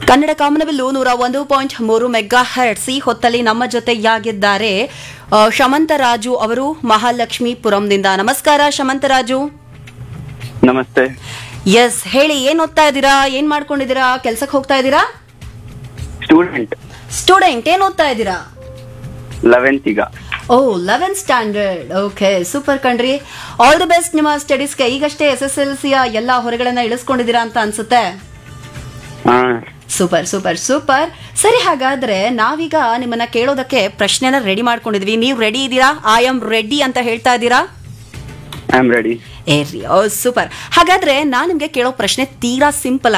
ಕನ್ನಡ ಕಾಮನಬಿಲ್ಲು ನೂರ ಒಂದು ಪಾಯಿಂಟ್ ಮೂರು ಮೆಗಾ ಹರ್ಟ್ಸ್ ಈ ಹೊತ್ತಲ್ಲಿ ನಮ್ಮ ಜೊತೆಯಾಗಿದ್ದಾರೆ ಆ, ಶಮಂತರಾಜು ಅವರು ಮಹಾಲಕ್ಷ್ಮೀಪುರಂದಿಂದ ನಮಸ್ಕಾರ ಶಮಂತರಾಜು ನಮಸ್ತೆ ಎಸ್ ಹೇಳಿ ಏನ್ ಓದ್ತಾ ಇದ್ದೀರಾ ಏನ್ ಮಾಡ್ಕೊಂಡಿದ್ದೀರಾ ಕೆಲ್ಸಕ್ಕೆ ಹೋಗ್ತಾ ಇದ್ದೀರಾ ಸ್ಟೂಡೆಂಟ್ ಸ್ಟೂಡೆಂಟ್ ಏನ್ ಓದ್ತಾ ಇದ್ದೀರಾ ಲೆವೆಂತ್ ಈಗ oh eleventh standard okay super ಕಣ್ರಿ ಆಲ್ ದಿ ಬೆಸ್ಟ್ ನಿಮ್ಮ ಸ್ಟಡೀಸ್ಗೆ ಈಗಷ್ಟೇ ಎಸ್ ಎಸ್ ಎಲ್ ಸಿಯ ಎಲ್ಲ ಹೊರಗಳನ್ನ ಇಳಿಸ್ಕೊಂಡಿದ್ದೀರಾ ಅಂತ ಅನ್ಸುತ್ತೆ ಹಾ ಸೂಪರ್ ಸೂಪರ್ ಸೂಪರ್ ಸರಿ ಹಾಗಾದ್ರೆ ನಾವೀಗ ನಿಮ್ಮನ್ನ ಕೇಳೋದಕ್ಕೆ ಪ್ರಶ್ನೆನ ರೆಡಿ ಮಾಡ್ಕೊಂಡಿದ್ವಿ ನೀವು ರೆಡಿ ಇದ್ದೀರಾ ಐ ಆಮ್ ರೆಡಿ ಅಂತ ಹೇಳ್ತಾ ಇದ್ದೀರಾ ಐ ಆಮ್ ರೆಡಿ ಏ ರೀ ಓ ಸೂಪರ್ ಹಾಗಾದ್ರೆ ನಾನು ನಿಮ್ಗೆ ಕೇಳೋ ಪ್ರಶ್ನೆ ತೀರಾ ಸಿಂಪಲ್